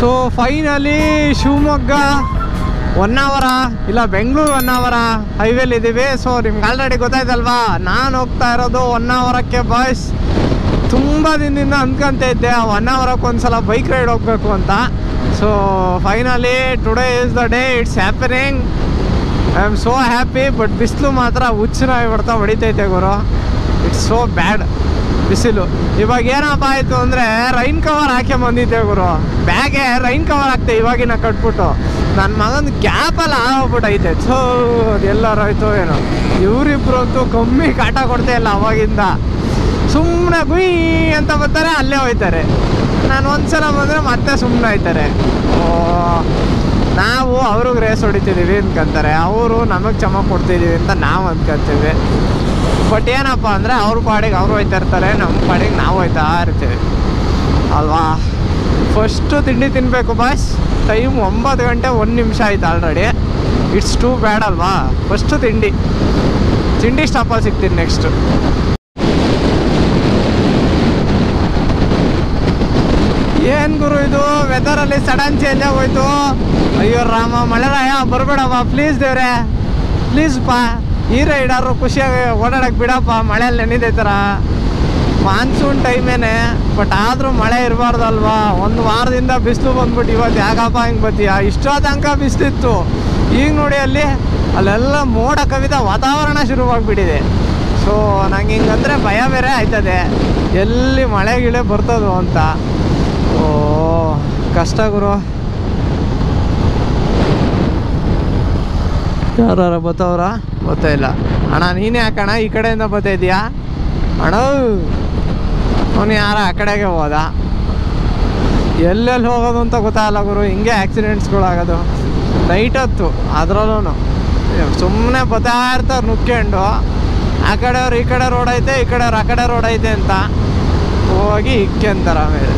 so finally Shivamogga one ಅವರ ಇಲ್ಲ Bengaluru one ಅವರ ಹೈವೇಲಿ ಇದ್ದೀವಿ ಸೊ ನಿಮ್ಗೆ ಆಲ್ರೆಡಿ ಗೊತ್ತಾಯ್ತಲ್ವಾ ನಾನು ಹೋಗ್ತಾ ಇರೋದು ಒನ್ ಅವರಕ್ಕೆ ಬಾಯ್ಸ್ ತುಂಬ ದಿನದಿಂದ ಅನ್ಕೊಂತ ಇದ್ದೆ ಒನ್ ಅವರಕ್ಕೆ ಒಂದ್ಸಲ ಬೈಕ್ ರೈಡ್ ಹೋಗ್ಬೇಕು ಅಂತ so finally today is the day it's happening I am so happy but ಬಿಸಿಲು ಮಾತ್ರ ಹುಚ್ಚನಾಗಿ ಬಿಡ್ತಾ ಹೊಡಿತೈತೆ ಗುರು ಇಟ್ಸ್ ಸೋ ಬ್ಯಾಡ್ ಬಿಸಿಲು ಇವಾಗ ಏನಪ್ಪ ಆಯಿತು ಅಂದರೆ ರೈನ್ ಕವರ್ ಹಾಕಿ ಬಂದಿದ್ದೆ ಗುರು ಬ್ಯಾಗೆ ರೈನ್ ಕವರ್ ಹಾಕ್ತೆ ಇವಾಗಿನ ಕಟ್ಬಿಟ್ಟು ನನ್ನ ಮಗನ ಗ್ಯಾಪಲ್ಲಿ ಆಗೋಗ್ಬಿಟ್ಟೈತೆ ಸೊ ಅದೆಲ್ಲರಾಯ್ತು ಏನೋ ಇವರಿಬ್ರು ಅಂತೂ ಕಮ್ಮಿ ಕಾಟ ಕೊಡ್ತಾ ಇಲ್ಲ ಅವಾಗಿಂದ ಸುಮ್ಮನೆ ಗುಯ್ ಅಂತ ಬರ್ತಾರೆ ಅಲ್ಲೇ ಹೋಯ್ತಾರೆ ನಾನು ಒಂದ್ಸಲ ಬಂದರೆ ಮತ್ತೆ ಸುಮ್ಮನೆ ಆಯ್ತಾರೆ ಓ ನಾವು ಅವ್ರಿಗೆ ರೇಸ್ ಹೊಡಿತಿದ್ದೀವಿ ಅನ್ಕೊಂತಾರೆ ಅವರು ನಮಗೆ ಚಮಕ್ ಕೊಡ್ತಿದ್ದೀವಿ ಅಂತ ನಾವು ಅನ್ಕೊಂತೀವಿ ಬಟ್ ಏನಪ್ಪ ಅಂದರೆ ಅವ್ರ ಪಾಡಿಗೆ ಅವ್ರು ಹೋಯ್ತಾ ಇರ್ತಾರೆ ನಮ್ಮ ಪಾಡಿಗೆ ನಾವು ಹೋಯ್ತಾ ಇರ್ತೀವಿ ಅಲ್ವಾ ಫಸ್ಟು ತಿಂಡಿ ತಿನ್ನಬೇಕು ಬಾಸ್ ಟೈಮ್ ಒಂಬತ್ತು ಗಂಟೆ ಒಂದು ನಿಮಿಷ ಆಯ್ತು ಆಲ್ರೆಡಿ ಇಟ್ಸ್ ಟೂ ಬ್ಯಾಡ್ ಅಲ್ವಾ ಫಸ್ಟು ತಿಂಡಿ ತಿಂಡಿ ಸ್ಟಾಪಲ್ಲಿ ಸಿಗ್ತೀನಿ ನೆಕ್ಸ್ಟು ಏನ್ ಗುರು ಇದು ವೆದರಲ್ಲಿ ಸಡನ್ ಚೇಂಜ್ ಆಗೋಯ್ತು ಅಯ್ಯೋ ರಾಮ ಮಳೆರಾಯ ಬರ್ಬೇಡಪ್ಪ ಪ್ಲೀಸ್ ದೇವ್ರೆ ಪ್ಲೀಸ್ ಪಾ ಈ ರೈಡರು ಖುಷಿಯಾಗಿ ಓಡಾಡಕ್ ಬಿಡಪ್ಪ ಮಳೆಯಲ್ಲಿ ನೆನಿದೈತರ ಮಾನ್ಸೂನ್ ಟೈಮೇನೆ ಬಟ್ ಆದರೂ ಮಳೆ ಇರಬಾರ್ದಲ್ವಾ ಒಂದು ವಾರದಿಂದ ಬಿಸಿಲು ಬಂದ್ಬಿಟ್ಟು ಇವತ್ತು ಯಾಕಪ್ಪ ಹಿಂಗೆ ಬತ್ತೀಯ ಇಷ್ಟೋ ತನಕ ಬಿಸಿಲಿತ್ತು ಈಗ ನೋಡಿ ಅಲ್ಲಿ ಅಲ್ಲೆಲ್ಲ ಮೋಡ ಕವಿದ ವಾತಾವರಣ ಶುರುವಾಗ್ಬಿಟ್ಟಿದೆ ಸೊ ನಂಗೆ ಹಿಂಗಂದ್ರೆ ಭಯ ಬೇರೆ ಆಯ್ತದೆ ಎಲ್ಲಿ ಮಳೆ ಗಿಳೆ ಬರ್ತದೋ ಅಂತ ಓ ಕಷ್ಟ ಗುರು ಯಾರು ಬತ್ತವ್ರ ಗೊತ್ತೇ ಇಲ್ಲ ಅಣ್ಣ ನೀನೇ ಯಾಕಣ್ಣ ಈ ಕಡೆಯಿಂದ ಬರ್ತಾ ಇದೀಯಾ ಅಣ್ಣ ಅವನು ಯಾರ ಆ ಕಡೆಗೆ ಹೋದ ಎಲ್ಲೆಲ್ಲಿ ಹೋಗೋದು ಅಂತ ಗೊತ್ತಾಗಲ್ಲ ಗುರು ಹಿಂಗೆ ಆಕ್ಸಿಡೆಂಟ್ಸ್ಗಳಾಗೋದು ನೈಟ್ ಹೊತ್ತು ಅದರಲ್ಲೂ ಸುಮ್ಮನೆ ಬರ್ತಾ ಇರ್ತಾರೆ ನುಕ್ಕೊಂಡು ಆ ಕಡೆಯವ್ರು ಈ ಕಡೆ ರೋಡ್ ಐತೆ ಈ ಕಡೆಯವ್ರು ಆ ಕಡೆ ರೋಡ್ ಐತೆ ಅಂತ ಹೋಗಿ ಇಕ್ಕೆಂತಾರೆ ಆಮೇಲೆ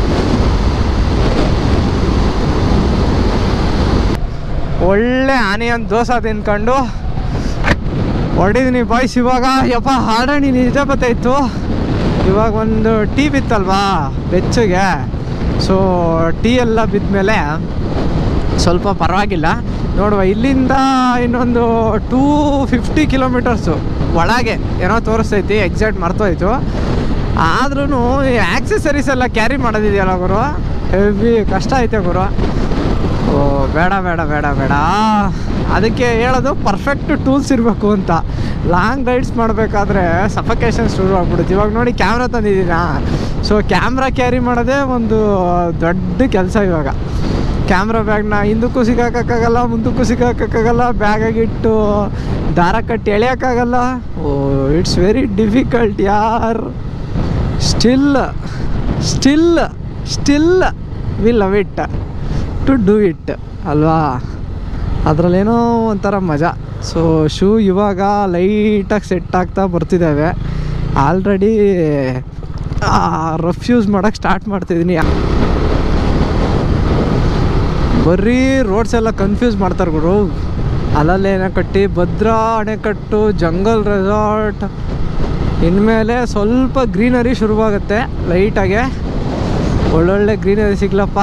ಒಳ್ಳೆ ಆನಿಯನ್ ದೋಸೆ ತಿನ್ಕೊಂಡು ಹೊಡಿದೀನಿ ಬಾಯ್ಸ್ ಇವಾಗ ಯಪ್ಪ ಹಾಡಾಣಿ ನಿಜ ಬತ್ತಾಯಿತ್ತು ಇವಾಗ ಒಂದು ಟೀ ಬಿತ್ತಲ್ವಾ ಬೆಚ್ಚಗೆ ಸೊ ಟೀ ಎಲ್ಲ ಬಿದ್ಮೇಲೆ ಸ್ವಲ್ಪ ಪರವಾಗಿಲ್ಲ ನೋಡುವ ಇಲ್ಲಿಂದ ಇನ್ನೊಂದು ಟೂ ಫಿಫ್ಟಿ ಕಿಲೋಮೀಟರ್ಸು ಒಳಗೆ ಏನೋ ತೋರಿಸ್ತೈತಿ ಎಕ್ಸಾಕ್ಟ್ ಮರ್ತೋಯ್ತು ಆದ್ರೂ ಈ ಆಕ್ಸೆಸರೀಸ್ ಎಲ್ಲ ಕ್ಯಾರಿ ಮಾಡೋದಿದೆಯಲ್ಲ ಗುರು ಹೆವಿ ಕಷ್ಟ ಐತೆ ಗುರು ಓ ಬೇಡ ಬೇಡ ಬೇಡ ಬೇಡ ಅದಕ್ಕೆ ಹೇಳೋದು ಪರ್ಫೆಕ್ಟ್ ಟೂಲ್ಸ್ ಇರಬೇಕು ಅಂತ ಲಾಂಗ್ ರೈಡ್ಸ್ ಮಾಡಬೇಕಾದ್ರೆ ಸಫಕೇಶನ್ ಶುರು ಆಗ್ಬಿಡುತ್ತೆ ಇವಾಗ ನೋಡಿ ಕ್ಯಾಮ್ರಾ ತಂದಿದ್ದೀನಾ ಸೊ ಕ್ಯಾಮ್ರಾ ಕ್ಯಾರಿ ಮಾಡೋದೇ ಒಂದು ದೊಡ್ಡ ಕೆಲಸ ಇವಾಗ ಕ್ಯಾಮ್ರಾ ಬ್ಯಾಗ್ನ ಹಿಂದಕ್ಕೂ ಸಿಗಾಕೋಕ್ಕಾಗಲ್ಲ ಮುಂದಕ್ಕೂ ಸಿಗಾಕೋಕ್ಕಾಗಲ್ಲ ಬ್ಯಾಗಾಗಿಟ್ಟು ದಾರ ಕಟ್ಟಿ ಎಳೆಯೋಕ್ಕಾಗಲ್ಲ ಓ ಇಟ್ಸ್ ವೆರಿ ಡಿಫಿಕಲ್ಟ್ ಯಾರ್ still still still will love it to do it ಅಲ್ವಾ ಅದರಲ್ಲೇನೋ ಒಂಥರ ಮಜಾ ಸೊ ಶೂ ಇವಾಗ ಲೈಟಾಗಿ ಸೆಟ್ ಆಗ್ತಾ ಬರ್ತಿದ್ದಾವೆ ಆಲ್ರೆಡಿ ರಫ್ ಯೂಸ್ ಮಾಡೋಕ್ಕೆ ಸ್ಟಾರ್ಟ್ ಮಾಡ್ತಿದ್ದೀನಿ ಬರೀ ರೋಡ್ಸ್ ಎಲ್ಲ ಕನ್ಫ್ಯೂಸ್ ಮಾಡ್ತಾರೆ ಗುರು ಅಲ್ಲಲ್ಲಿ ಅಣೆಕಟ್ಟಿ ಭದ್ರಾ ಅಣೆಕಟ್ಟು ಜಂಗಲ್ ರೆಸಾರ್ಟ್ ಇನ್ಮೇಲೆ ಸ್ವಲ್ಪ ಗ್ರೀನರಿ ಶುರುವಾಗುತ್ತೆ ಲೈಟಾಗೆ ಒಳ್ಳೊಳ್ಳೆ ಗ್ರೀನರಿ ಸಿಗ್ಲಪ್ಪ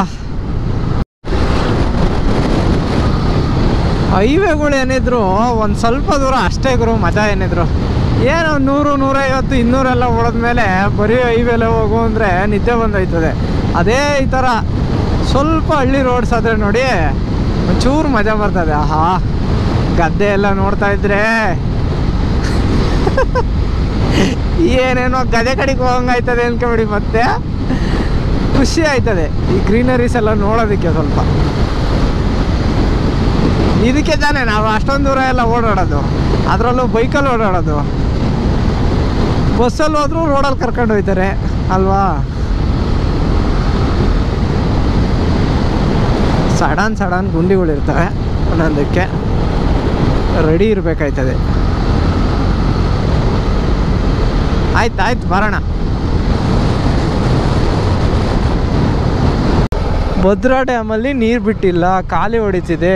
ಹೈವೇಗಳು ಏನಿದ್ರು ಒಂದು ಸ್ವಲ್ಪ ದೂರ ಅಷ್ಟೇ ಗುರು ಮಜಾ ಏನಿದ್ರು ಏನೋ ನೂರು ನೂರೈವತ್ತು ಇನ್ನೂರೆಲ್ಲ ಓಡಿದ್ಮೇಲೆ ಬರೀ ಹೈವೇಲೆ ಹೋಗು ಅಂದರೆ ನಿದ್ದೆ ಬಂದೋಯ್ತದೆ ಅದೇ ಈ ಥರ ಸ್ವಲ್ಪ ಹಳ್ಳಿ ರೋಡ್ಸ್ ಆದರೆ ನೋಡಿ ಒಂಚೂರು ಮಜಾ ಬರ್ತದೆ ಆಹಾ ಗದ್ದೆ ಎಲ್ಲ ನೋಡ್ತಾ ಇದ್ರೆ ಏನೇನೋ ಗದೆ ಕಡೆಗೆ ಹೋಗಂಗಾಯ್ತದೆ ಅನ್ಕೊಬಿಡಿ ಮತ್ತೆ ಖುಷಿ ಆಯ್ತದೆ ಈ ಗ್ರೀನರೀಸ್ ಎಲ್ಲ ನೋಡೋದಕ್ಕೆ ಸ್ವಲ್ಪ ಇದಕ್ಕೆ ತಾನೇ ನಾವು ಅಷ್ಟೊಂದು ದೂರ ಎಲ್ಲ ಓಡಾಡೋದು ಅದರಲ್ಲೂ ಬೈಕಲ್ಲಿ ಓಡಾಡೋದು ಬಸ್ಸಲ್ಲಿ ಹೋದ್ರೂ ರೋಡಲ್ಲಿ ಕರ್ಕೊಂಡು ಹೋಯ್ತಾರೆ ಅಲ್ವಾ ಸಡನ್ ಸಡನ್ ಗುಂಡಿಗಳಿರ್ತವೆ ಒಂದೊಂದಕ್ಕೆ ರೆಡಿ ಇರಬೇಕಾಯ್ತದೆ ಆಯ್ತು ಆಯ್ತು ಬರೋಣ ಭದ್ರಾ ಡ್ಯಾಮಲ್ಲಿ ನೀರು ಬಿಟ್ಟಿಲ್ಲ ಖಾಲಿ ಹೊಡಿತಿದೆ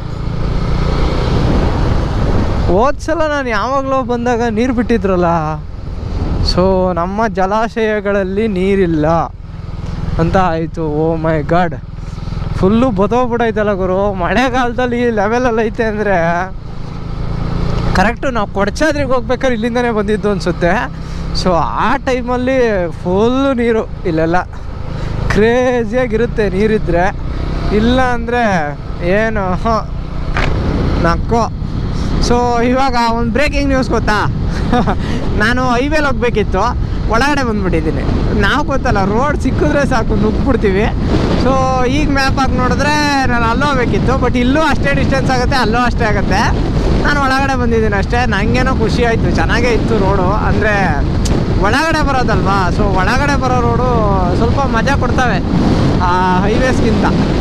ಹೋದ ಸಲ ನಾನು ಯಾವಾಗಲೋ ಬಂದಾಗ ನೀರು ಬಿಟ್ಟಿದ್ರಲ್ಲ ಸೊ ನಮ್ಮ ಜಲಾಶಯಗಳಲ್ಲಿ ನೀರಿಲ್ಲ ಅಂತ ಆಯಿತು ಓ ಮೈ ಗಾಡ್ ಫುಲ್ಲು ಬದೋಗ್ಬಿಡೈತಲ್ಲ ಗುರು ಮಳೆಗಾಲದಲ್ಲಿ ಈ ಲೆವೆಲಲ್ಲಿ ಐತೆ ಅಂದರೆ ಕರೆಕ್ಟು ನಾವು ಕೊಡ್ಚಾದ್ರಿಗೆ ಹೋಗ್ಬೇಕಾದ್ರೆ ಇಲ್ಲಿಂದನೇ ಬಂದಿದ್ದು ಅನಿಸುತ್ತೆ ಸೊ ಆ ಟೈಮಲ್ಲಿ ಫುಲ್ಲು ನೀರು ಇಲ್ಲೆಲ್ಲ ಕ್ರೇಜಿಯಾಗಿರುತ್ತೆ ನೀರಿದ್ರೆ ಇಲ್ಲ ಅಂದರೆ ಏನು ಹಾಂ ನಕ್ಕೋ ಸೊ ಇವಾಗ ಒಂದು ಬ್ರೇಕಿಂಗ್ ನ್ಯೂಸ್ ಗೊತ್ತಾ ನಾನು ಹೈವೇಲಿ ಹೋಗ್ಬೇಕಿತ್ತು ಒಳಗಡೆ ಬಂದ್ಬಿಟ್ಟಿದ್ದೀನಿ ನಾವು ಗೊತ್ತಲ್ಲ ರೋಡ್ ಸಿಕ್ಕಿದ್ರೆ ಸಾಕು ನುಗ್ಬಿಡ್ತೀವಿ ಸೊ ಈಗ ಮ್ಯಾಪ್ ಹಾಕಿ ನೋಡಿದ್ರೆ ನಾನು ಅಲ್ಲೂ ಹೋಗ್ಬೇಕಿತ್ತು ಬಟ್ ಇಲ್ಲೂ ಅಷ್ಟೇ ಡಿಸ್ಟೆನ್ಸ್ ಆಗುತ್ತೆ ಅಲ್ಲೂ ಅಷ್ಟೇ ಆಗುತ್ತೆ ನಾನು ಒಳಗಡೆ ಬಂದಿದ್ದೀನಿ ಅಷ್ಟೇ ನನಗೇನೋ ಖುಷಿ ಆಯಿತು ಚೆನ್ನಾಗೇ ಇತ್ತು ರೋಡು ಅಂದರೆ ಒಳಗಡೆ ಬರೋದಲ್ವಾ ಸೊ ಒಳಗಡೆ ಬರೋ ರೋಡು ಸ್ವಲ್ಪ ಮಜಾ ಕೊಡ್ತವೆ ಆ ಹೈವೇಸ್ಗಿಂತ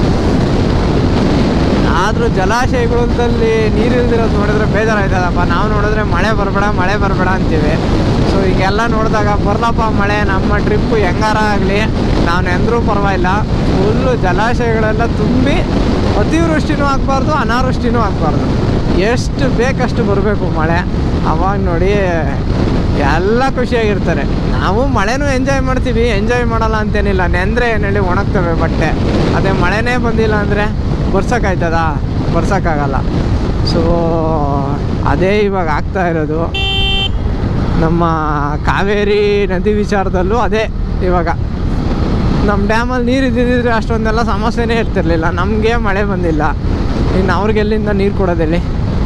ಆದರೂ ಜಲಾಶಯಗಳಲ್ಲಿ ನೀರು ಇಲ್ದಿರೋದು ನೋಡಿದ್ರೆ ಬೇಜಾರಾಯ್ತದಪ್ಪ ನಾವು ನೋಡಿದ್ರೆ ಮಳೆ ಬರಬೇಡ ಮಳೆ ಬರಬೇಡ ಅಂತೀವಿ ಸೊ ಈಗೆಲ್ಲ ನೋಡಿದಾಗ ಬರ್ಲಪ್ಪ ಮಳೆ ನಮ್ಮ ಟ್ರಿಪ್ಪು ಹೆಂಗಾರ ಆಗಲಿ ನಾವು ನೆಂದರೂ ಪರವಾಗಿಲ್ಲ ಫುಲ್ಲು ಜಲಾಶಯಗಳೆಲ್ಲ ತುಂಬಿ ಅತಿವೃಷ್ಟಿನೂ ಆಗಬಾರ್ದು ಅನಾವೃಷ್ಟಿನೂ ಆಗಬಾರ್ದು ಎಷ್ಟು ಬೇಕಷ್ಟು ಬರಬೇಕು ಮಳೆ ಅವಾಗ ನೋಡಿ ಎಲ್ಲ ಖುಷಿಯಾಗಿರ್ತಾರೆ ನಾವು ಮಳೆನೂ ಎಂಜಾಯ್ ಮಾಡ್ತೀವಿ ಎಂಜಾಯ್ ಮಾಡಲ್ಲ ಅಂತೇನಿಲ್ಲ ನೆಂದರೆ ಏನು ಹೇಳಿ ಒಣಗ್ತವೆ ಬಟ್ಟೆ ಅದೇ ಮಳೆನೇ ಬಂದಿಲ್ಲ ಅಂದರೆ ಬರ್ಸೋಕ್ಕಾಯ್ತದ ಬರ್ಸೋಕ್ಕಾಗಲ್ಲ ಸೊ ಅದೇ ಇವಾಗ ಆಗ್ತಾ ಇರೋದು ನಮ್ಮ ಕಾವೇರಿ ನದಿ ವಿಚಾರದಲ್ಲೂ ಅದೇ ಇವಾಗ ನಮ್ಮ ಡ್ಯಾಮಲ್ಲಿ ನೀರು ಇದ್ದಿದ್ರೆ ಅಷ್ಟೊಂದೆಲ್ಲ ಸಮಸ್ಯೆನೇ ಇರ್ತಿರ್ಲಿಲ್ಲ ನಮಗೆ ಮಳೆ ಬಂದಿಲ್ಲ ಇನ್ನು ಅವ್ರಿಗೆ ಎಲ್ಲಿಂದ ನೀರು ಕೊಡೋದಿಲ್ಲಿ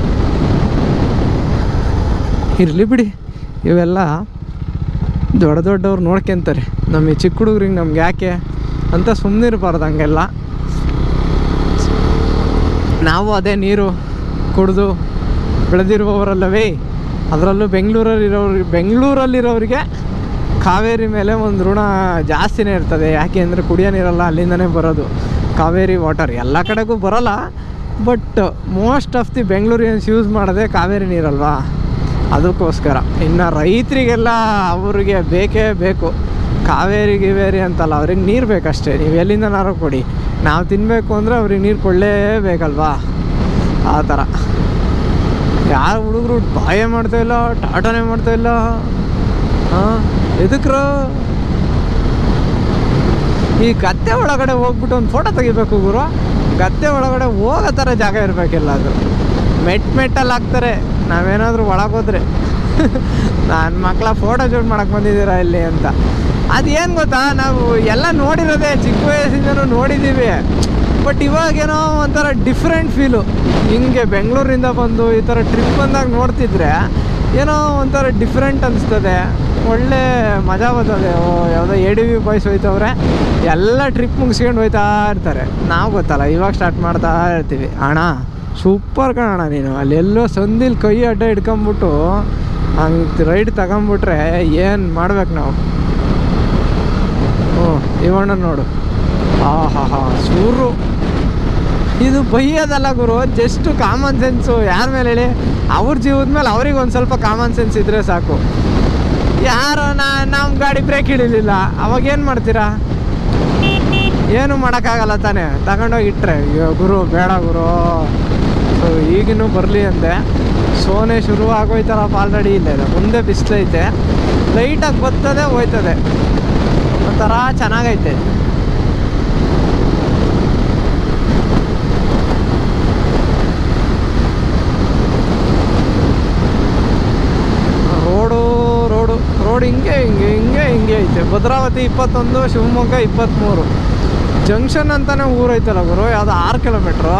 ಇರಲಿ ಬಿಡಿ ಇವೆಲ್ಲ ದೊಡ್ಡ ದೊಡ್ಡವ್ರು ನೋಡ್ಕೊಂತಾರೆ ನಮ್ಮ ಈ ಚಿಕ್ಕ ಹುಡುಗ್ರಿಗೆ ನಮ್ಗೆ ಯಾಕೆ ಅಂತ ಸುಮ್ಮನೆ ಇರಬಾರ್ದು ಹಂಗೆಲ್ಲ ನಾವು ಅದೇ ನೀರು ಕುಡಿದು ಬೆಳೆದಿರುವವರಲ್ಲವೇ ಅದರಲ್ಲೂ ಬೆಂಗಳೂರಲ್ಲಿರೋರಿಗೆ ಬೆಂಗಳೂರಲ್ಲಿರೋರಿಗೆ ಕಾವೇರಿ ಮೇಲೆ ಒಂದು ಋಣ ಜಾಸ್ತಿನೇ ಇರ್ತದೆ ಯಾಕೆ ಅಂದರೆ ಕುಡಿಯೋ ನೀರಲ್ಲ ಅಲ್ಲಿಂದನೇ ಬರೋದು ಕಾವೇರಿ ವಾಟರ್ ಎಲ್ಲ ಕಡೆಗೂ ಬರೋಲ್ಲ ಬಟ್ ಮೋಸ್ಟ್ ಆಫ್ ದಿ ಬೆಂಗಳೂರಿಯನ್ಸ್ ಯೂಸ್ ಮಾಡೋದೇ ಕಾವೇರಿ ನೀರಲ್ವಾ ಅದಕ್ಕೋಸ್ಕರ ಇನ್ನು ರೈತರಿಗೆಲ್ಲ ಅವ್ರಿಗೆ ಬೇಕೇ ಬೇಕು ಕಾವೇರಿ ಗಿವೇರಿ ಅಂತಲ್ಲ ಅವ್ರಿಗೆ ನೀರು ಬೇಕಷ್ಟೇ ನೀವು ಎಲ್ಲಿಂದನಾರು ಕೊಡಿ ನಾವು ತಿನ್ನಬೇಕು ಅಂದರೆ ಅವ್ರಿಗೆ ನೀರು ಕೊಡಲೇಬೇಕಲ್ವಾ ಆ ಥರ ಯಾರು ಹುಡುಗರು ಬಾಯೇ ಮಾಡ್ತಾ ಇಲ್ಲ ಟಾಟಾನೇ ಮಾಡ್ತಾ ಇಲ್ಲ ಹಾಂ ಎದಕ್ರು ಈ ಗದ್ದೆ ಒಳಗಡೆ ಹೋಗ್ಬಿಟ್ಟು ಒಂದು ಫೋಟೋ ತೆಗಿಬೇಕು ಗುರು ಗದ್ದೆ ಒಳಗಡೆ ಹೋಗೋ ಥರ ಜಾಗ ಇರಬೇಕಿಲ್ಲ ಅದು ಮೆಟ್ ಮೆಟ್ಟಲ್ಲಿ ಹಾಕ್ತಾರೆ ನಾವೇನಾದರೂ ಒಳಗೆ ಹೋದ್ರೆ ನನ್ನ ಮಕ್ಕಳ ಫೋಟೋ ಶೂಟ್ ಮಾಡಕ್ಕೆ ಬಂದಿದ್ದೀರಾ ಇಲ್ಲಿ ಅಂತ ಅದೇನು ಗೊತ್ತಾ ನಾವು ಎಲ್ಲ ನೋಡಿರೋದೇ ಚಿಕ್ಕ ವಯಸ್ಸಿಂದನೂ ನೋಡಿದ್ದೀವಿ ಬಟ್ ಇವಾಗೇನೋ ಒಂಥರ ಡಿಫ್ರೆಂಟ್ ಫೀಲು ಹಿಂಗೆ ಬೆಂಗಳೂರಿಂದ ಬಂದು ಈ ಥರ ಟ್ರಿಪ್ ಬಂದಾಗ ನೋಡ್ತಿದ್ರೆ ಏನೋ ಒಂಥರ ಡಿಫ್ರೆಂಟ್ ಅನಿಸ್ತದೆ ಒಳ್ಳೆ ಮಜಾ ಬರ್ತದೆ ಓ ಯಾವುದೋ ಎ ಡಿ ವಿ ಬಾಯ್ಸ್ ಹೋಯ್ತವ್ರೆ ಎಲ್ಲ ಟ್ರಿಪ್ ಮುಗಿಸ್ಕೊಂಡು ಹೋಯ್ತಾ ಇರ್ತಾರೆ ನಾವು ಗೊತ್ತಲ್ಲ ಇವಾಗ ಸ್ಟಾರ್ಟ್ ಮಾಡ್ತಾ ಇರ್ತೀವಿ ಅಣ್ಣ ಸೂಪರ್ ಕಣಣ್ಣ ನೀನು ಅಲ್ಲಿ ಎಲ್ಲೋ ಸಂದಿಲ್ ಕೈ ಅಡ್ಡ ಹಿಡ್ಕೊಂಬಿಟ್ಟು ಹಂಗೆ ರೈಡ್ ತಗೊಂಬಿಟ್ರೆ ಏನು ಮಾಡ್ಬೇಕು ನಾವು ಹ್ಞೂ ಇವಣ್ಣ ನೋಡು ಆ ಹಾ ಹಾ ಸೂರು ಇದು ಬೈಯೋದಲ್ಲ ಗುರು ಜಸ್ಟ್ ಕಾಮನ್ ಸೆನ್ಸು ಯಾರ ಮೇಲೆ ಹೇಳಿ ಅವ್ರ ಜೀವದ ಮೇಲೆ ಅವ್ರಿಗೆ ಒಂದು ಸ್ವಲ್ಪ ಕಾಮನ್ ಸೆನ್ಸ್ ಇದ್ದರೆ ಸಾಕು ಯಾರೋ ನಾ ನಮ್ಮ ಗಾಡಿ ಬ್ರೇಕ್ ಹಿಡಿಲಿಲ್ಲ ಅವಾಗ ಏನು ಮಾಡ್ತೀರಾ ಏನು ಮಾಡೋಕ್ಕಾಗಲ್ಲ ತಾನೇ ತಗೊಂಡೋಗಿ ಇಟ್ಟರೆ ಅಯ್ಯೋ ಗುರು ಬೇಡ ಗುರು ಸೊ ಈಗಿನೂ ಬರಲಿ ಅಂದೆ ಸೋನೆ ಶುರು ಆಗೋಯ್ತಲ್ಲಪ್ಪ ಆಲ್ರೆಡಿ ಇಲ್ಲ ಇದೆ ಮುಂದೆ ಬಿಸಿಲೈತೆ ಲೈಟಾಗಿ ಬರ್ತದೆ ಹೋಯ್ತದೆ ಒಂಥರ ಚೆನ್ನಾಗೈತೆ ರೋಡು ರೋಡು ರೋಡ್ ಹಿಂಗೆ ಹಿಂಗೆ ಹಿಂಗೆ ಹಿಂಗೆ ಐತೆ ಭದ್ರಾವತಿ ಇಪ್ಪತ್ತೊಂದು ಶಿವಮೊಗ್ಗ ಇಪ್ಪತ್ತ್ಮೂರು ಜಂಕ್ಷನ್ ಅಂತಾನೆ ಊರೈತಲ್ಲ ಗುರು ಯಾವುದು ಆರು ಕಿಲೋಮೀಟ್ರು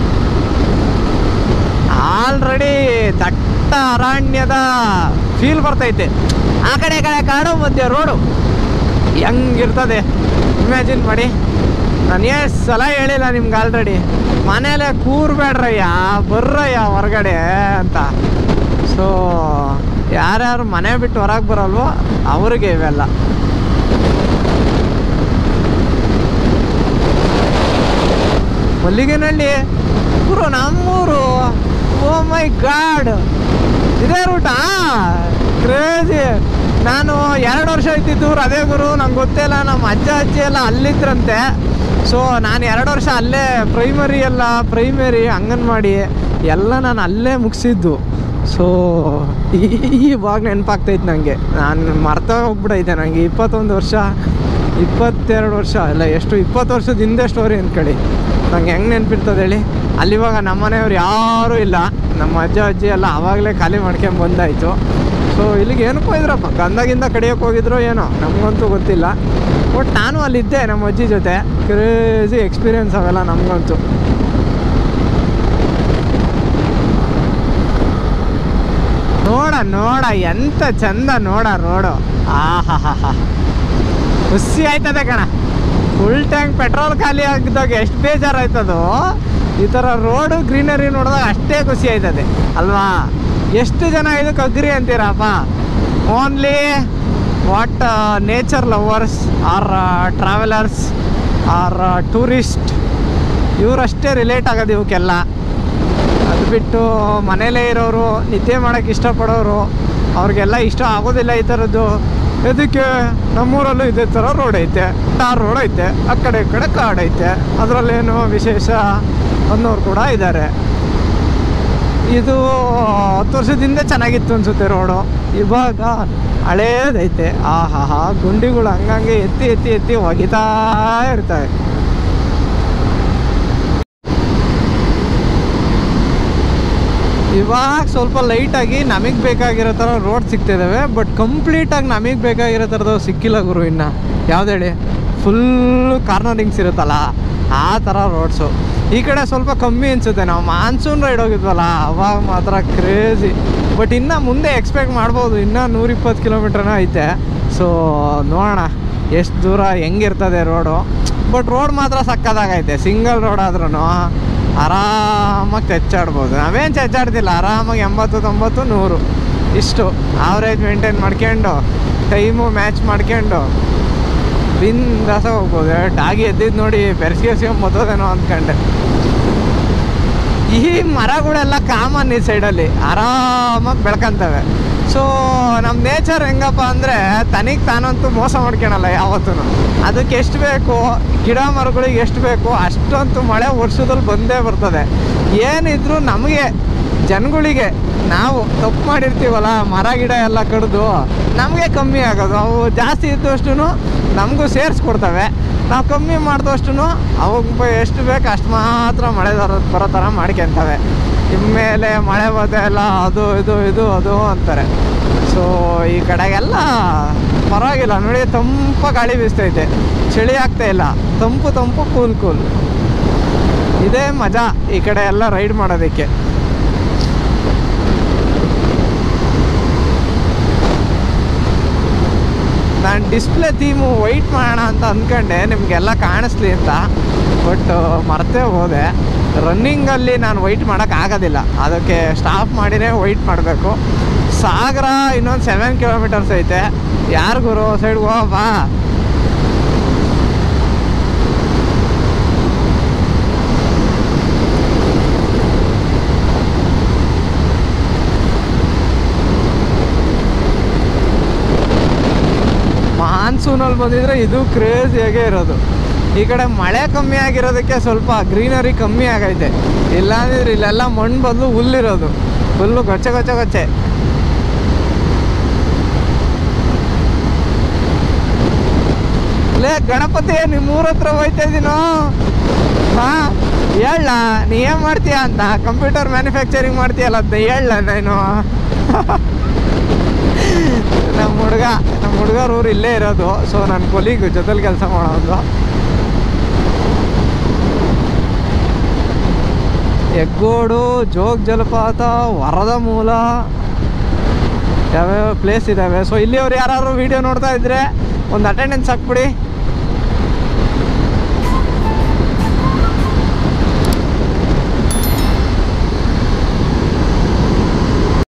ಆಲ್ರೆಡಿ ದಟ್ಟ ಅರಣ್ಯದ ಫೀಲ್ ಬರ್ತೈತೆ ಆ ಕಡೆ ಈ ಕಡೆ ಕಾಡು ಮಧ್ಯೆ ರೋಡು ಹೆಂಗಿರ್ತದೆ ಇಮ್ಯಾಜಿನ್ ಮಾಡಿ ನಾನು ಎಷ್ಟು ಸಲ ಹೇಳಿಲ್ಲ ನಿಮ್ಗೆ ಆಲ್ರೆಡಿ ಮನೇಲೆ ಕೂರ್ಬೇಡ್ರಯ್ಯ ಬರ್ರಯ್ಯ ಹೊರಗಡೆ ಅಂತ ಸೊ ಯಾರ್ಯಾರು ಮನೆ ಬಿಟ್ಟು ಹೊರಗೆ ಬರಲ್ವೋ ಅವ್ರಿಗೆ ಇವೆಲ್ಲ ಮಲ್ಲಿಗೆನಹಳ್ಳಿ ಗುರು ನಮ್ಮೂರು ಓ ಮೈ ಗಾಡ್ ಇದೇ ರೂಟಾ ಕ್ರೇಜಿ ನಾನು ಎರಡು ವರ್ಷ ಇದ್ದಿದ್ದೂರು ಅದೇ ಗುರು ನಂಗೆ ಗೊತ್ತೇ ಇಲ್ಲ ನಮ್ಮ ಅಜ್ಜ ಅಜ್ಜಿ ಎಲ್ಲ ಅಲ್ಲಿದ್ರಂತೆ ಸೊ ನಾನು ಎರಡು ವರ್ಷ ಅಲ್ಲೇ ಪ್ರೈಮರಿ ಎಲ್ಲ ಪ್ರೈಮರಿ ಅಂಗನವಾಡಿ ಎಲ್ಲ ನಾನು ಅಲ್ಲೇ ಮುಗಿಸಿದ್ದು ಸೊ ಇವಾಗ ನೆನಪಾಗ್ತೈತೆ ನನಗೆ ನಾನು ಮರ್ತ ಹೋಗ್ಬಿಟ್ಟೈತೆ ನನಗೆ ಇಪ್ಪತ್ತೊಂದು ವರ್ಷ ಇಪ್ಪತ್ತೆರಡು ವರ್ಷ ಇಲ್ಲ ಎಷ್ಟು ಇಪ್ಪತ್ತು ವರ್ಷದ ಹಿಂದೆ ಸ್ಟೋರಿ ಅಂದ್ಕೊಳ್ಳಿ ನಂಗೆ ಹೆಂಗೆ ನೆನಪಿರ್ತದೆ ಹೇಳಿ ಅಲ್ಲಿ ಇವಾಗ ನಮ್ಮ ಮನೆಯವ್ರು ಯಾರೂ ಇಲ್ಲ ನಮ್ಮ ಅಜ್ಜ ಅಜ್ಜಿ ಎಲ್ಲ ಆವಾಗಲೇ ಖಾಲಿ ಮಾಡ್ಕೊಂಡ್ ಬಂದಾಯಿತು ಸೊ ಇಲ್ಲಿಗೆ ಏನಕ್ಕೋ ಇದ್ರಪ್ಪ ಗಂಧಗಿಂದ ಕಡಿಯೋಕೆ ಹೋಗಿದ್ರು ಏನೋ ನಮಗಂತೂ ಗೊತ್ತಿಲ್ಲ ಬಟ್ ನಾನು ಅಲ್ಲಿದ್ದೆ ನಮ್ಮ ಅಜ್ಜಿ ಜೊತೆ ಕ್ರೇಜಿ ಎಕ್ಸ್ಪೀರಿಯನ್ಸ್ ಅವೆಲ್ಲ ನಮಗಂತೂ ನೋಡ ನೋಡ ಎಂತ ಚಂದ ನೋಡ ರೋಡು ಆಹಾ ಹಾ ಹಾ ಖುಷಿ ಆಯ್ತದೆ ಕಣ ಫುಲ್ ಟ್ಯಾಂಕ್ ಪೆಟ್ರೋಲ್ ಖಾಲಿ ಆಗಿದ್ದಾಗ ಎಷ್ಟು ಬೇಜಾರಾಯ್ತದೋ ಈ ಥರ ರೋಡು ಗ್ರೀನರಿ ನೋಡಿದಾಗ ಅಷ್ಟೇ ಖುಷಿ ಆಯ್ತದೆ ಅಲ್ವಾ ಎಷ್ಟು ಜನ ಇದಕ್ಕೆ ಅಗ್ರಿ ಅಂತೀರಪ್ಪ only what nature lovers or travellers or tourist ಇವರಷ್ಟೇ ರಿಲೇಟ್ ಆಗೋದು ಇವಕ್ಕೆಲ್ಲ ಅದು ಬಿಟ್ಟು ಮನೇಲೇ ಇರೋರು ನಿದ್ದೆ ಮಾಡೋಕ್ಕೆ ಇಷ್ಟಪಡೋರು ಅವ್ರಿಗೆಲ್ಲ ಇಷ್ಟ ಆಗೋದಿಲ್ಲ ಈ ಥರದ್ದು ಇದಕ್ಕೆ ನಮ್ಮೂರಲ್ಲೂ ಇದೇ ಥರ ರೋಡ್ ಐತೆ ಟಾರ್ ರೋಡ್ ಐತೆ ಆ ಕಡೆ ಈ ಕಡೆ ಕಾಡ್ ಐತೆ ಅದರಲ್ಲೇನು ವಿಶೇಷ ಅನ್ನೋರು ಕೂಡ ಇದ್ದಾರೆ ಇದು ಹತ್ತು ವರ್ಷದಿಂದ ಚೆನ್ನಾಗಿತ್ತು ಅನ್ಸುತ್ತೆ ರೋಡು ಇವಾಗ ಹಳೇದೈತೆ ಆಹಾ ಹಾ ಗುಂಡಿಗಳು ಹಂಗಂಗೆ ಎತ್ತಿ ಎತ್ತಿ ಎತ್ತಿ ಒಗಿತಾ ಇರ್ತವೆ ಇವಾಗ ಸ್ವಲ್ಪ ಲೈಟಾಗಿ ನಮಗೆ ಬೇಕಾಗಿರೋ ಥರ ರೋಡ್ ಸಿಗ್ತಿದ್ದಾವೆ ಬಟ್ ಕಂಪ್ಲೀಟಾಗಿ ನಮಗೆ ಬೇಕಾಗಿರೋ ಥರದ್ದು ಸಿಕ್ಕಿಲ್ಲ ಗುರು ಇನ್ನು ಯಾವ್ದು ಹೇಳಿ ಫುಲ್ಲು ಕಾರ್ನರಿಂಗ್ಸ್ ಇರುತ್ತಲ್ಲ ಆ ಥರ ರೋಡ್ಸು ಈ ಕಡೆ ಸ್ವಲ್ಪ ಕಮ್ಮಿ ಅನಿಸುತ್ತೆ ನಾವು ಮಾನ್ಸೂನ್ ರೈಡ್ ಹೋಗಿದ್ವಲ್ಲ ಅವಾಗ ಮಾತ್ರ ಕ್ರೇಜಿ ಬಟ್ ಇನ್ನು ಮುಂದೆ ಎಕ್ಸ್ಪೆಕ್ಟ್ ಮಾಡ್ಬೋದು ಇನ್ನೂ ನೂರಿಪ್ಪತ್ತು ಕಿಲೋಮೀಟ್ರನ ಐತೆ ಸೊ ನೋಡೋಣ ಎಷ್ಟು ದೂರ ಹೆಂಗಿರ್ತದೆ ರೋಡು ಬಟ್ ರೋಡ್ ಮಾತ್ರ ಸಕ್ಕದಾಗೈತೆ ಸಿಂಗಲ್ ರೋಡ್ ಆದ್ರೂ ಆರಾಮಾಗಿ ತೆಚ್ಚಾಡ್ಬೋದು ನಾವೇನು ಚೆಚ್ಚಾಡ್ತಿಲ್ಲ ಆರಾಮಾಗಿ ಎಂಬತ್ತು ತೊಂಬತ್ತು ನೂರು ಇಷ್ಟು ಆವ್ರೇಜ್ ಮೇಂಟೈನ್ ಮಾಡ್ಕೊಂಡು ಟೈಮು ಮ್ಯಾಚ್ ಮಾಡ್ಕೊಂಡು ಬಿಂದಾಸ ಹೋಗ್ಬೋದು ಡಾಗಿ ಎದ್ದಿದ್ದು ನೋಡಿ ಬೆರೆಸ್ಗೆಸ್ಕೊಂಬತ್ತದೇನೋ ಅಂದ್ಕೊಂಡೆ ಈ ಮರಗಳೆಲ್ಲ ಕಾಮನ್ ಈ ಸೈಡಲ್ಲಿ ಆರಾಮಾಗಿ ಬೆಳ್ಕೊಂತವೆ ಸೊ ನಮ್ಮ ನೇಚರ್ ಹೆಂಗಪ್ಪ ಅಂದರೆ ತನಿಗೆ ತಾನಂತೂ ಮೋಸ ಮಾಡ್ಕೊಳಲ್ಲ ಯಾವತ್ತೂ ಅದಕ್ಕೆ ಎಷ್ಟು ಬೇಕು ಗಿಡ ಮರಗಳಿಗೆ ಎಷ್ಟು ಬೇಕು ಅಷ್ಟಂತೂ ಮಳೆ ವರ್ಷದಲ್ಲಿ ಬಂದೇ ಬರ್ತದೆ ಏನಿದ್ರು ನಮಗೆ ಜನಗಳಿಗೆ ನಾವು ತಪ್ಪು ಮಾಡಿರ್ತೀವಲ್ಲ ಮರ ಗಿಡ ಎಲ್ಲ ಕಡಿದು ನಮಗೆ ಕಮ್ಮಿ ಆಗೋದು ಅವು ಜಾಸ್ತಿ ಇದ್ದಷ್ಟು ನಮಗೂ ಸೇರಿಸ್ಕೊಡ್ತವೆ ನಾವು ಕಮ್ಮಿ ಮಾಡಿದಷ್ಟು ಅವಾಗ ಎಷ್ಟು ಬೇಕು ಅಷ್ಟು ಮಾತ್ರ ಮಳೆ ಬರೋ ಬರೋ ಥರ ಮಾಡ್ಕೊತವೆ ಇನ್ಮೇಲೆ ಮಳೆ ಬತ್ತೆ ಎಲ್ಲ ಅದು ಇದು ಇದು ಅದು ಅಂತಾರೆ ಸೊ ಈ ಕಡೆಗೆಲ್ಲ ಪರವಾಗಿಲ್ಲ ನೋಡಿ ತಂಪ ಗಾಳಿ ಬೀಸ್ತೈತೆ ಚಳಿ ಆಗ್ತಾ ಇಲ್ಲ ತಂಪು ತಂಪು ಕೂಲ್ ಕೂಲ್ ಇದೇ ಮಜಾ ಈ ಕಡೆ ಎಲ್ಲ ರೈಡ್ ಮಾಡೋದಕ್ಕೆ ನಾನು ಡಿಸ್ಪ್ಲೇ ಥೀಮು ವೈಟ್ ಮಾಡೋಣ ಅಂತ ಅಂದ್ಕೊಂಡೆ ನಿಮಗೆಲ್ಲ ಕಾಣಿಸ್ಲಿ ಅಂತ ಬಟ್ ಮರ್ತೇ ಹೋದೆ ರನ್ನಿಂಗಲ್ಲಿ ನಾನು ವೈಟ್ ಮಾಡೋಕ್ಕಾಗೋದಿಲ್ಲ ಅದಕ್ಕೆ ಸ್ಟಾಪ್ ಮಾಡಿನೇ ವೈಟ್ ಮಾಡಬೇಕು ಸಾಗರ ಇನ್ನೊಂದು ಸೆವೆನ್ ಕಿಲೋಮೀಟರ್ಸ್ ಐತೆ ಯಾರು ಗುರು ಸೈಡ್ಗೆ ಹೋಗಪ್ಪ ಮಾನ್ಸೂನಲ್ಲಿ ಬಂದಿದ್ರೆ ಇದು ಕ್ರೇಜಿಯಾಗೇ ಇರೋದು ಈ ಕಡೆ ಮಳೆ ಕಮ್ಮಿ ಆಗಿರೋದಕ್ಕೆ ಸ್ವಲ್ಪ ಗ್ರೀನರಿ ಕಮ್ಮಿ ಆಗೈತೆ ಇಲ್ಲಾಂದಿದ್ರೆ ಇಲ್ಲೆಲ್ಲ ಮಣ್ಣು ಬದಲು ಹುಲ್ಲಿರೋದು ಹುಲ್ಲು ಗೊಚ್ಚೆ ಗೊಚ್ಚೆ ಗೊಚ್ಚೆ ಲೇ ಗಣಪತಿ ನಿಮ್ಮ ಊರ ಹತ್ರ ಹೋಯ್ತಾ ಇದೀನೋ ಹಾ ಹೇಳ ನೀ ಏನ್ ಮಾಡ್ತೀಯ ಅಂತ ಕಂಪ್ಯೂಟರ್ ಮ್ಯಾನುಫ್ಯಾಕ್ಚರಿಂಗ್ ಮಾಡ್ತೀಯಲ್ಲ ಅಂತ ಹೇಳ ನೀನು ನಮ್ಮ ಹುಡುಗ ನಮ್ಮ ಹುಡುಗರ ಊರು ಇಲ್ಲೇ ಇರೋದು ಸೊ ನನ್ನ ಕೊಲಿಗ್ ಜೊತೆಲಿ ಕೆಲಸ ಮಾಡೋದು ಹೆಗ್ಗೋಡು ಜೋಗ ಜಲಪಾತ ವರದ ಮೂಲ ಯಾವ್ಯಾವ ಪ್ಲೇಸ್ ಇದ್ದಾವೆ ಸೊ ಇಲ್ಲಿಯವ್ರು ಯಾರು ವೀಡಿಯೋ ನೋಡ್ತಾ ಇದ್ರೆ ಒಂದು ಅಟೆಂಡೆನ್ಸ್ ಹಾಕ್ಬಿಡಿ